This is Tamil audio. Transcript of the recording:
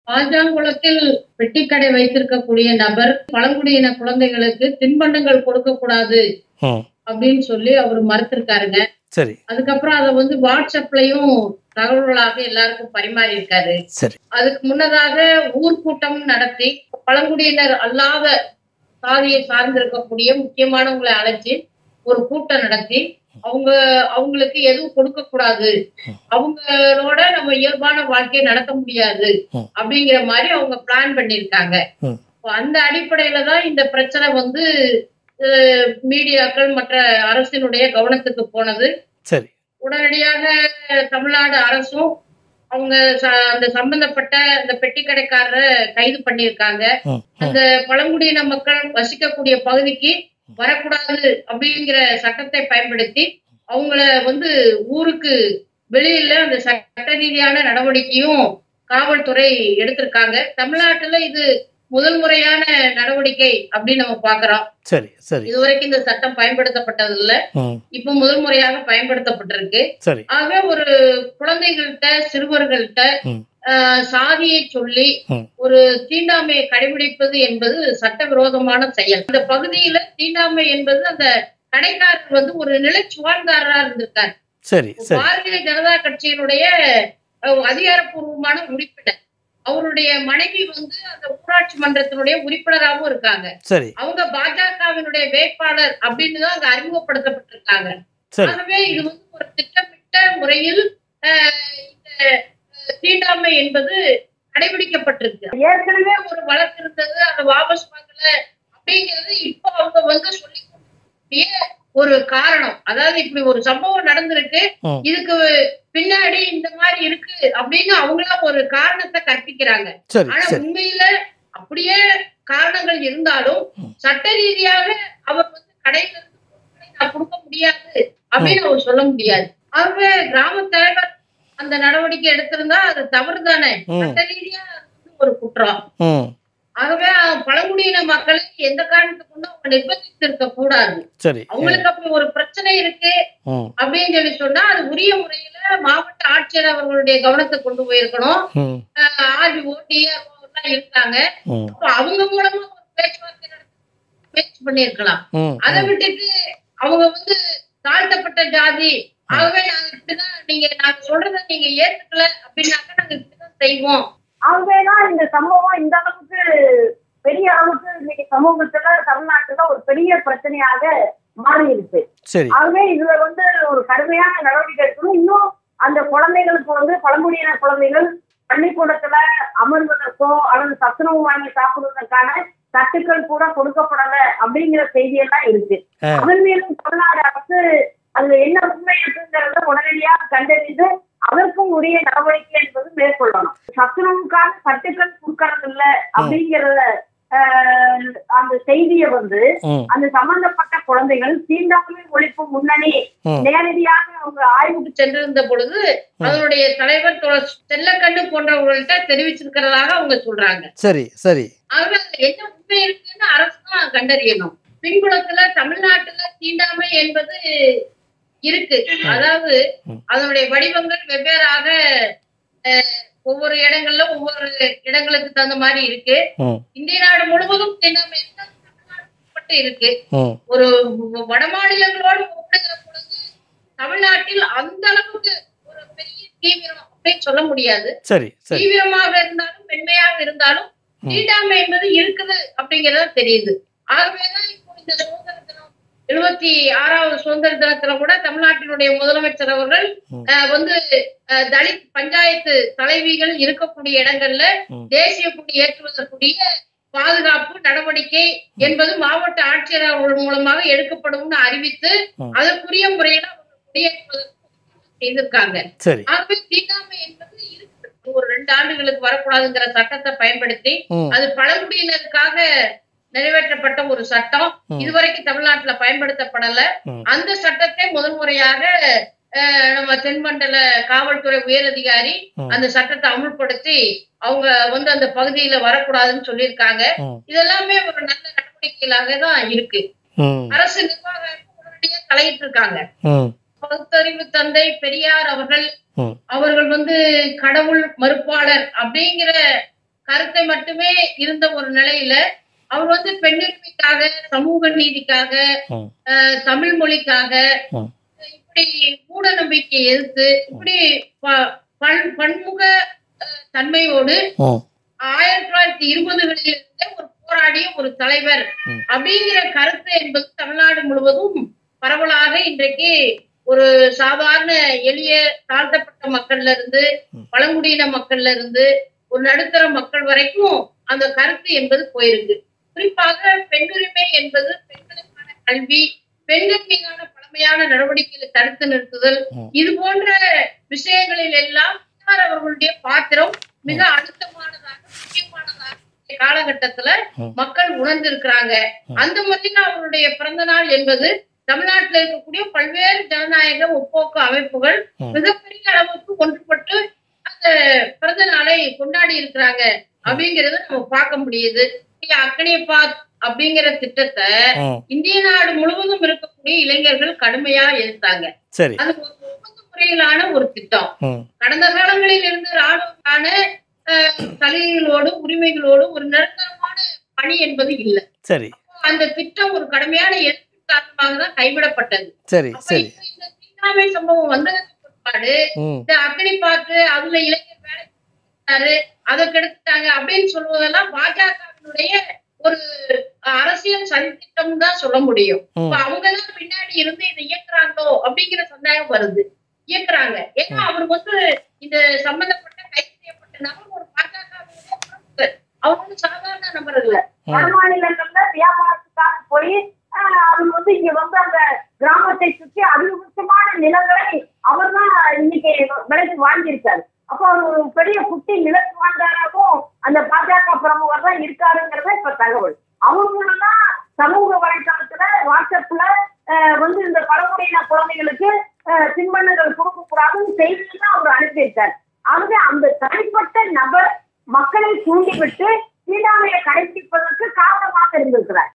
பாஜாங்குளத்தில் பெட்டிக்கடை வைத்திருக்கக்கூடிய நபர் பழங்குடியின குழந்தைகளுக்கு தின்பண்டங்கள் கொடுக்க கூடாது ம் அப்படின்னு சொல்லி அவர் மறுத்திருக்காருங்க சரி அதுக்கப்புறம் அதை வந்து வாட்ஸ்அப்லயும் தகவல்களாக எல்லாருக்கும் பரிமாறி இருக்காரு சரி அதுக்கு முன்னதாக ஊர்க்கூட்டம் நடத்தி பழங்குடியினர் அல்லாத சாதியை சார்ந்திருக்கக்கூடிய முக்கியமானவங்களை அழைச்சி ஒரு கூட்டம் நடத்தி அவங்க அவங்களுக்கு எதுவும் கொடுக்க கூடாது அவங்களோட நம்ம இயல்பான வாழ்க்கையை நடத்த முடியாது ம். அப்படிங்கிற மாதிரி அவங்க பிளான் பண்ணிருக்காங்க ம். அந்த அடிப்படையில தான் இந்த பிரச்சனை வந்து அஹ், மீடியாக்கள் மற்ற அரசினுடைய கவனத்துக்கு போனது சரி உடனடியாக தமிழ்நாடு அரசும் அவங்க ச- அந்த சம்பந்தப்பட்ட அந்த பெட்டி கடைக்காரரை கைது பண்ணியிருக்காங்க ம் ம் அந்த பழங்குடியின மக்கள் வசிக்கக்கூடிய பகுதிக்கு வரக்கூடாது அப்படிங்கிற சட்டத்தை பயன்படுத்தி அவங்கள வந்து ஊருக்கு வெளியில அந்த சட்ட ரீதியான நடவடிக்கையும் காவல்துறை எடுத்திருக்காங்க தமிழ்நாட்டுல இது முதல் முறையான நடவடிக்கை அப்படின்னு நம்ம பாக்குறோம் சரி சரி இதுவரைக்கும் இந்த சட்டம் பயன்படுத்தப்பட்டது இல்ல ம் இப்ப முதல் முறையாக பயன்படுத்தப்பட்டிருக்கு சரி ஆகவே ஒரு குழந்தைகள்கிட்ட சிறுவர்கள்ட்ட ம். ஆஹ், சாதியை சொல்லி ம். ஒரு தீண்டாமையை கடைபிடிப்பது என்பது சட்டவிரோதமான செயல் இந்த பகுதியில தீண்டாமை என்பது அந்த கடைக்காரர் வந்து ஒரு நிலைச்சுவாழ்ந்தாரா இருந்திருக்காரு சரி சரி பாரதிய ஜனதா கட்சியினுடைய அஹ், அதிகாரப்பூர்வமான உறுப்பினர் அவருடைய மனைவி வந்து அந்த ஊராட்சி மன்றத்தினுடைய உறுப்பினராகவும் இருக்காங்க சரி அவங்க பாஜகவினுடைய வேட்பாளர் அப்படின்னு தான் அங்க அறிமுகப்படுத்தப்பட்டிருக்காங்க சரி ஆகவே இது வந்து ஒரு திட்டமிட்ட முறையில் அஹ், இந்த அஹ், தீண்டாமை என்பது கடைபிடிக்கப்பட்டிருக்கு ஏற்கனவே ஒரு வழக்கு இருந்தது அதை வாபஸ் வாங்கல அப்படிங்கிறது இப்போ அவங்க வந்து சொல்லி கொடுக்கக்கூடிய ஒரு காரணம் அதாவது இப்படி ஒரு சம்பவம் நடந்திருக்கு ம். இதுக்கு பின்னாடி இந்த மாதிரி இருக்கு அப்படின்னு அவங்களா ஒரு காரணத்தை கற்பிக்கிறாங்க சரி ஆனா சரி உண்மையில அப்படியே காரணங்கள் இருந்தாலும் ம். சட்ட ரீதியாக அவர் வந்து கடையில இருந்து பொருட்களை நான் கொடுக்க முடியாது அப்படின்னு அவர் சொல்ல முடியாது ஆகவே கிராம தலைவர் அந்த நடவடிக்கை எடுத்திருந்தா அது தவறு தானே ம். சட்ட ரீதியா அது வந்து ஒரு குற்றம் ம் ஆகவே அஹ், பழங்குடியின மக்களை எந்த காரணத்துக்கு கொண்டு அவங்க நிர்பந்தித்திருக்க கூடாது சரி அவங்களுக்கு அப்படி ஒரு பிரச்சனை இருக்கு ம் அப்படின்னு சொல்லி சொன்னா அது உரிய முறையில மாவட்ட ஆட்சியர் அவர்களுடைய கவனத்துக்கு கொண்டு போயிருக்கணும் ம் ஆர்டிஓ டிஆர்ஓ எல்லாம் இருக்காங்க ம் அப்ப அவங்க மூலமா ஒரு பேச்சுவார்த்தை நடத்தி முயற்சி பண்ணிருக்கலாம் ம் அதை விட்டுட்டு அவங்க வந்து தாழ்த்தப்பட்ட ஜாதி ஆகவே நாங்க இப்படிதான் நீங்க நாங்க சொல்றத நீங்க ஏத்துக்கல அப்படின்னாக்கா நாங்க இப்படிதான் செய்வோம் ஆகவேதான் இந்த சம்பவம் இந்த அளவுக்கு பெரிய அளவுக்கு இன்னைக்கு சமூகத்துல தமிழ்நாட்டுல ஒரு பெரிய பிரச்சனையாக மாறி இருக்கு சரி ஆகவே இதுல வந்து ஒரு கடுமையான நடவடிக்கை எடுக்கணும் இன்னும் அந்த குழந்தைகளுக்கு வந்து பழங்குடியின குழந்தைகள் பள்ளிக்கூடத்துல அமர்வதற்கோ அல்லது சத்துணவு வாங்கி சாப்பிடுவதற்கான தட்டுக்கள் கூட கொடுக்கப்படல அப்படிங்கிற செய்தியெல்லாம் இருக்கு ஆ. அதன் மீதும் தமிழ்நாடு அரசு அதுல என்ன உண்மை இருக்குங்கிறத உடனடியாக கண்டறிந்து அதற்கும் உரிய நடவடிக்கை என்பது மேற்கொள்ளணும் சத்துணவுக்கான தட்டுக்கள் கொடுக்கறது இல்ல அப்படிங்கிறத ஆஹ், அந்த செய்தியை வந்து ம் அந்த சம்பந்தப்பட்ட குழந்தைகள் தீண்டாமை ஒழிப்பு முன்னணி ம். நேரடியாக அவங்க ஆய்வுக்கு சென்றிருந்த பொழுது அதனுடைய தலைவர் தோழர் செல்லக்கண்ணு போன்றவர்கள்ட்ட தெரிவிச்சிருக்கிறதாக அவங்க சொல்றாங்க சரி சரி ஆகவே அதுல என்ன உண்மை இருக்குன்னு அரசு தான் கண்டறியணும் பின்புலத்துல தமிழ்நாட்டுல தீண்டாமை என்பது இருக்கு அதாவது ம். அதனுடைய வடிவங்கள் வெவ்வேறாக அஹ், ஒவ்வொரு இடங்கள்ல ஒவ்வொரு இடங்களுக்கு தகுந்த மாதிரி இருக்கு ம் இந்திய நாடு முழுவதும் தீண்டாமை இருக்கு. அது தமிழ்நாடு உட்பட்டு இருக்கு ம் ஒரு வட மாநிலங்களோடு ஒப்பிடுகிற பொழுது தமிழ்நாட்டில் அந்த அளவுக்கு ஒரு பெரிய தீவிரம் அப்படின்னு சொல்ல முடியாது சரி சரி தீவிரமாக இருந்தாலும் மென்மையாக இருந்தாலும் ம். தீண்டாமை என்பது இருக்குது அப்படிங்கறது தெரியுது ஆகவேதான் இப்போ இந்த சுதந்திர தினம் எழுபத்தி ஆறாவது சுதந்திர தினத்துல கூட தமிழ்நாட்டினுடைய முதலமைச்சர் அவர்கள் ம். அஹ், வந்து அஹ், தலித் பஞ்சாயத்து தலைவிகள் இருக்கக்கூடிய இடங்கள்ல ம். தேசிய கொடி ஏற்றுவதற்குரிய பாதுகாப்பு நடவடிக்கை என்பது மாவட்ட ஆட்சியர் அவர்கள் மூலமாக எடுக்கப்படும்னு அறிவித்து ம். அதற்குரிய முறையில அவங்க கொடியேற்றுவதற்கு செய்திருக்காங்க சரி ஆகவே தீண்டாமை என்பது இருக்கு ஒரு ரெண்டு ஆண்டுகளுக்கு வரக்கூடாதுங்கிற சட்டத்தை பயன்படுத்தி ம் அது பழங்குடியினருக்காக நிறைவேற்றப்பட்ட ஒரு சட்டம் ம். இதுவரைக்கும் தமிழ்நாட்டுல பயன்படுத்தப்படல ம். அந்த சட்டத்தை முதல் முறையாக அஹ், நம்ம தென்மண்டல காவல்துறை உயரதிகாரி ம். அந்த சட்டத்தை அமுல்படுத்தி அவங்க வந்து அந்த பகுதியில வரக்கூடாதுன்னு சொல்லியிருக்காங்க ம் இதெல்லாமே ஒரு நல்ல நடவடிக்கைகளாக தான் இருக்கு ம் அரசு நிர்வாகம் உடனடியாக தலையிட்டு இருக்காங்க ம் பகுத்தறிவு தந்தை பெரியார் அவர்கள் ம். அவர்கள் வந்து கடவுள் மறுப்பாளர் அப்படிங்கிற கருத்தை மட்டுமே இருந்த ஒரு நிலையில அவர் வந்து பெண்ணுரிமைக்காக சமூக நீதிக்காக ம். அஹ், தமிழ் மொழிக்காக ம். இப்படி மூட நம்பிக்கை எதிர்த்து இப்படி ப- பன்- பன்முக அஹ், தன்மையோடு ம் ஆயிரத்தி தொள்ளாயிரத்தி இருபதுகளில் இருந்த ஒரு போராடிய ஒரு தலைவர் ம். அப்படிங்கிற கருத்து என்பது தமிழ்நாடு முழுவதும் பரவலாக இன்றைக்கு ஒரு சாதாரண எளிய தாழ்த்தப்பட்ட மக்கள்ல இருந்து ம். பழங்குடியின மக்கள்ல இருந்து ஒரு நடுத்தர மக்கள் வரைக்கும் அந்த கருத்து என்பது போயிருக்கு குறிப்பாக பெண்ணுரிமை என்பது பெண்களுக்கான கல்வி பெண்கள் மீதான பழமையான நடவடிக்கைகளை தடுத்து நிறுத்துதல் ம். இது போன்ற விஷயங்களில் எல்லாம் பெரியார் அவர்களுடைய பாத்திரம் மிக அழுத்தமானதாக முக்கியமானதாக இந்த காலகட்டத்துல ம். மக்கள் உணர்ந்திருக்கிறாங்க ம். அந்த முறையில் அவருடைய பிறந்த நாள் என்பது தமிழ்நாட்டில் இருக்கக்கூடிய பல்வேறு ஜனநாயக முற்போக்கு அமைப்புகள் ம். மிகப்பெரிய அளவுக்கு ஒன்றுபட்டு அந்த பிறந்த நாளை கொண்டாடி இருக்கிறாங்க அப்படிங்கறத நம்ம பார்க்க முடியுது அக்கனியபாத் அப்படிங்கிற திட்டத்தை ம் இந்திய நாடு முழுவதும் இருக்கக்கூடிய இளைஞர்கள் கடுமையா எதிர்த்தாங்க சரி அது ஒரு ஒப்பந்த முறையிலான ஒரு திட்டம் ம் கடந்த காலங்களில் இருந்து ராணுவக்கான அஹ், சலுகைகளோடு உரிமைகளோடு ஒரு நிரந்தரமான பணி என்பது இல்லை சரி அந்த திட்டம் ஒரு கடுமையான எதிர்ப்பு காரணமாக தான் கைவிடப்பட்டது சரி அப்ப சரி இப்ப இந்த தீண்டாமை சம்பவம் வந்ததுக்கு பிற்பாடு ம் இந்த அக்னி பார்த்து அதுல இளைஞர் வேலை செஞ்சாரு அதை கெடுத்துட்டாங்க அப்படின்னு சொல்வதெல்லாம் பாஜகவினுடைய ஒரு அரசியல் சதித்திட்டம் தான் சொல்ல முடியும் ம் இப்ப அவங்கதான் பின்னாடி இருந்து இதை இயக்குறாங்களோ அப்படிங்கிற சந்தேகம் வருது இயக்குறாங்க ஏன்னா அவர் வந்து இந்த சம்பந்தப்பட்ட கைது செய்யப்பட்ட நபர் ஒரு பாஜக அவர் வந்து சாதாரண நபர் இல்ல ம் வட மாநிலங்கள்ல வியாபாரத்துக்காக போய் ஆஹ், அவர் வந்து இங்க வந்து அந்த கிராமத்தை சுற்றி அதிகபட்சமான நிலங்களை அவர் தான் இன்னைக்கு விலைக்கு வாங்கியிருக்காரு அப்போ அவர் ஒரு பெரிய குட்டி நிலத்து வாங்காராகவும் அந்த பாஜக பிரமுகர் தான் இருக்காருங்கிறத இப்ப தகவல் அவர் மூலம்தான் சமூக வலைத்தளத்துல வாட்ஸ்அப்ல ஆஹ், வந்து இந்த பழங்குடியின குழந்தைகளுக்கு ஆஹ், தின்பண்டங்கள் கொடுக்க கூடாதுன்னு செய்தியெல்லாம் அவர் அனுப்பியிருக்காரு ஆகவே அந்த தனிப்பட்ட நபர் மக்களை தூண்டிவிட்டு தீண்டாமையை கடைபிடிப்பதற்கு காரணமாக இருந்திருக்கிறார்